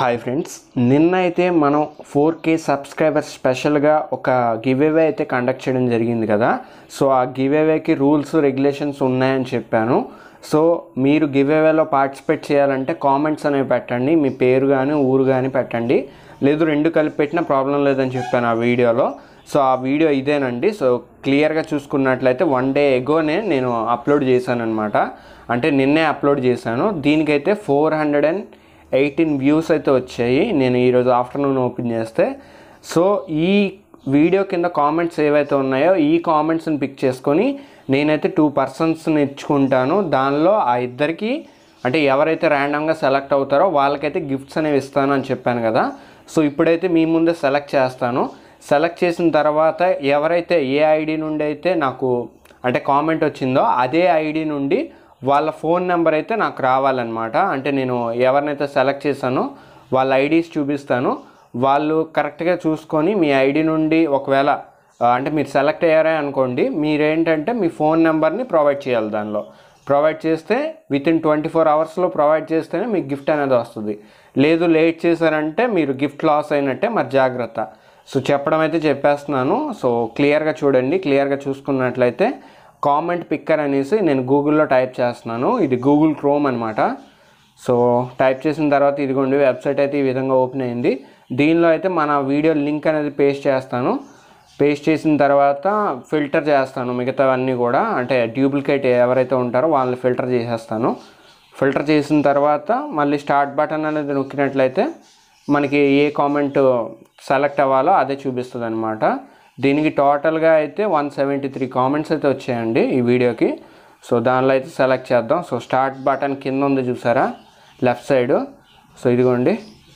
hi friends నిన్న అయితే మనం ఫోర్ కే సబ్స్క్రైబర్స్ స్పెషల్గా ఒక గివ్ అవే అయితే కండక్ట్ చేయడం జరిగింది కదా సో ఆ గివ్ అవేకి రూల్స్ రెగ్యులేషన్స్ ఉన్నాయని చెప్పాను సో మీరు గివ్ అవేలో పార్టిసిపేట్ చేయాలంటే కామెంట్స్ అనేవి పెట్టండి మీ పేరు కానీ ఊరు కానీ పెట్టండి లేదు రెండు కలిపి పెట్టినా ప్రాబ్లం లేదని చెప్పాను ఆ వీడియోలో సో ఆ వీడియో ఇదేనండి సో క్లియర్గా చూసుకున్నట్లయితే వన్ డే ఎగోనే నేను అప్లోడ్ చేశాను అనమాట అంటే నిన్నే అప్లోడ్ చేశాను దీనికైతే four hundred and eighteen views అయితే వచ్చాయి నేను ఈరోజు ఆఫ్టర్నూన్ ఓపెన్ చేస్తే సో ఈ వీడియో కింద కామెంట్స్ ఏవైతే ఉన్నాయో ఈ కామెంట్స్ని పిక్ చేసుకొని నేనైతే టూ పర్సన్స్ని ఇచ్చుకుంటాను దానిలో ఆ ఇద్దరికి అంటే ఎవరైతే ర్యాండమ్గా సెలెక్ట్ అవుతారో వాళ్ళకైతే గిఫ్ట్స్ అనేవి ఇస్తాను అని చెప్పాను కదా సో ఇప్పుడైతే మీ ముందే సెలెక్ట్ చేస్తాను సెలెక్ట్ చేసిన తర్వాత ఎవరైతే ఏ ఐడి నుండి అయితే నాకు అంటే కామెంట్ వచ్చిందో అదే ఐడి నుండి వాళ్ళ ఫోన్ నెంబర్ అయితే నాకు రావాలన్నమాట అంటే నేను ఎవరినైతే సెలెక్ట్ చేశానో వాళ్ళ ఐడీస్ చూపిస్తాను వాళ్ళు కరెక్ట్గా చూసుకొని మీ ఐడి నుండి ఒకవేళ ఆ, అంటే మీరు సెలెక్ట్ అయ్యారే అనుకోండి మీరేంటంటే మీ ఫోన్ నెంబర్ని ప్రొవైడ్ చేయాలి దానిలో ప్రొవైడ్ చేస్తే విత్ ఇన్ ట్వంటీ ఫోర్ అవర్స్లో ప్రొవైడ్ చేస్తేనే మీకు గిఫ్ట్ అనేది వస్తుంది లేదు లేట్ చేశారంటే మీరు గిఫ్ట్ లాస్ అయినట్టే మరి జాగ్రత్త సో చెప్పడం అయితే చెప్పేస్తున్నాను సో క్లియర్గా చూడండి క్లియర్గా చూసుకున్నట్లయితే కామెంట్ పిక్కర్ అనేసి నేను గూగుల్లో టైప్ చేస్తున్నాను ఇది గూగుల్ క్రోమ్ అనమాట సో టైప్ చేసిన తర్వాత ఇదిగోండి వెబ్సైట్ అయితే ఈ విధంగా ఓపెన్ అయింది దీనిలో అయితే మన వీడియో లింక్ అనేది పేస్ట్ చేస్తాను పేస్ట్ చేసిన తర్వాత ఫిల్టర్ చేస్తాను మిగతావన్నీ కూడా అంటే డూప్లికేట్ ఎవరైతే ఉంటారో వాళ్ళని ఫిల్టర్ చేసేస్తాను ఫిల్టర్ చేసిన తర్వాత మళ్ళీ స్టార్ట్ బటన్ అనేది నొక్కినట్లయితే మనకి ఏ కామెంట్ సెలెక్ట్ అవ్వాలో అదే చూపిస్తుంది అనమాట దీనికి టోటల్గా అయితే వన్ సెవెంటీ త్రీ కామెంట్స్ అయితే వచ్చాయండి ఈ వీడియోకి సో దానిలో అయితే సెలెక్ట్ చేద్దాం సో స్టార్ట్ బటన్ కింద ఉంది చూసారా లెఫ్ట్ సైడ్ సో ఇదిగోండి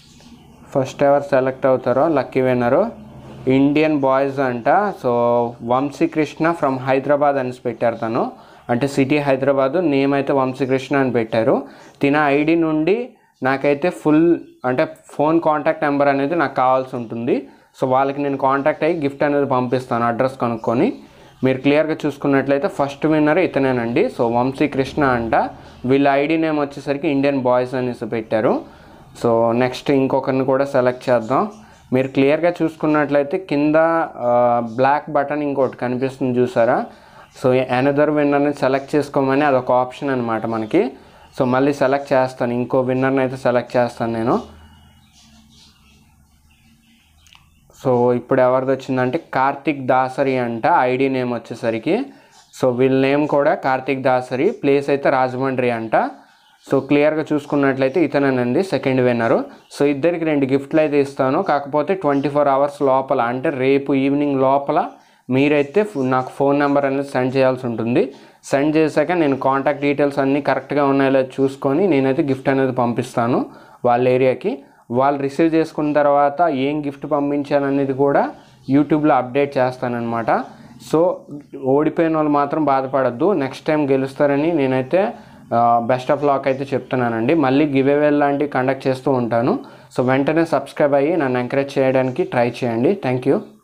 ఫస్ట్ ఎవర్ సెలెక్ట్ అవుతారో లక్కీ విన్నరు ఇండియన్ బాయ్స్ అంట సో వంశీకృష్ణ ఫ్రమ్ హైదరాబాద్ అని పెట్టారు తను అంటే సిటీ హైదరాబాద్ నేమ్ అయితే వంశీకృష్ణ అని పెట్టారు తిన ఐడి నుండి నాకైతే ఫుల్ అంటే ఫోన్ కాంటాక్ట్ నెంబర్ అనేది నాకు కావాల్సి ఉంటుంది సో వాళ్ళకి నేను కాంటాక్ట్ అయ్యి గిఫ్ట్ అనేది పంపిస్తాను అడ్రస్ కనుక్కొని మీరు క్లియర్గా చూసుకున్నట్లయితే ఫస్ట్ విన్నర్ ఇతనేనండి సో వంశీకృష్ణ అంట వీళ్ళ ఐడి నేమ్ వచ్చేసరికి ఇండియన్ బాయ్స్ అనేసి పెట్టారు సో నెక్స్ట్ ఇంకొకరిని కూడా సెలెక్ట్ చేద్దాం మీరు క్లియర్గా చూసుకున్నట్లయితే కింద బ్లాక్ బటన్ ఇంకోటి కనిపిస్తుంది చూసారా సో అనదర్ విన్నర్ని సెలెక్ట్ చేసుకోమని అదొక ఆప్షన్ అనమాట మనకి సో మళ్ళీ సెలెక్ట్ చేస్తాను ఇంకో విన్నర్ని అయితే సెలెక్ట్ చేస్తాను నేను సో ఇప్పుడు ఎవరిది వచ్చిందంటే కార్తిక్ దాసరి అంట ఐడి నేమ్ వచ్చేసరికి సో వీళ్ళ నేమ్ కూడా కార్తిక్ దాసరి ప్లేస్ అయితే రాజమండ్రి అంట సో క్లియర్గా చూసుకున్నట్లయితే ఇతనేనండి సెకండ్ విన్నరు సో ఇద్దరికి రెండు గిఫ్ట్లు అయితే ఇస్తాను కాకపోతే ట్వంటీ ఫోర్ అవర్స్ లోపల అంటే రేపు ఈవినింగ్ లోపల మీరైతే ఫు- నాకు ఫోన్ నెంబర్ అనేది సెండ్ చేయాల్సి ఉంటుంది సెండ్ చేశాక నేను కాంటాక్ట్ డీటెయిల్స్ అన్నీ కరెక్ట్గా ఉన్నాయో చూసుకొని నేనైతే గిఫ్ట్ అనేది పంపిస్తాను వాళ్ళ ఏరియాకి వాళ్ళు రిసీవ్ చేసుకున్న తర్వాత ఏం గిఫ్ట్ పంపించాను అనేది కూడా యూట్యూబ్లో అప్డేట్ చేస్తానన్నమాట సో ఓడిపోయిన వాళ్ళు మాత్రం బాధపడద్దు నెక్స్ట్ టైం గెలుస్తారని నేనైతే బెస్ట్ ఆఫ్ లాక్ అయితే చెప్తున్నానండి మళ్ళీ గివ్ అవే లాంటివి కండక్ట్ చేస్తూ ఉంటాను సో వెంటనే సబ్స్క్రైబ్ అయ్యి నన్ను ఎంకరేజ్ చేయడానికి ట్రై చేయండి థ్యాంక్ యూ